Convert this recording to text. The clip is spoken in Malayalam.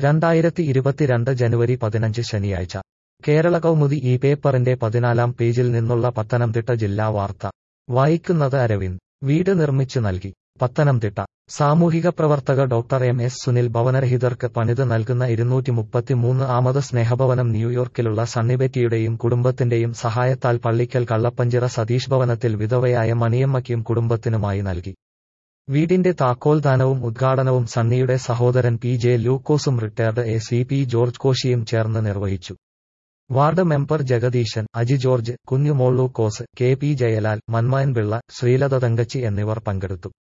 രണ്ടായിരത്തി ഇരുപത്തിരണ്ട് ജനുവരി പതിനഞ്ച് ശനിയാഴ്ച കേരള കൗമുദി ഈ പേപ്പറിന്റെ പതിനാലാം പേജിൽ നിന്നുള്ള പത്തനംതിട്ട ജില്ലാ വാർത്ത വായിക്കുന്നത് അരവിന്ദ് വീട് നിർമ്മിച്ചു നൽകി പത്തനംതിട്ട സാമൂഹിക പ്രവർത്തക ഡോക്ടർ എം എസ് സുനിൽ ഭവനരഹിതർക്ക് പണിത് നൽകുന്ന ഇരുന്നൂറ്റി മുപ്പത്തിമൂന്ന് ആമത് സ്നേഹഭവനം ന്യൂയോർക്കിലുള്ള സണ്ണിബെറ്റിയുടെയും കുടുംബത്തിന്റെയും സഹായത്താൽ പള്ളിക്കൽ കള്ളപ്പഞ്ചിറ സതീഷ് ഭവനത്തിൽ വിധവയായ മണിയമ്മയ്ക്കും കുടുംബത്തിനുമായി നൽകി വീടിന്റെ താക്കോൽദാനവും ഉദ്ഘാടനവും സണ്ണിയുടെ സഹോദരൻ പി ജെ ലൂക്കോസും retired A C P George കോശിയും ചേർന്ന് നിർവഹിച്ചു ward member Jagadeeshan Aji George Kunjumol Lukose K P Jayalal Manmayan Pillai Sreelatha Thankachi എന്നിവർ പങ്കെടുത്തു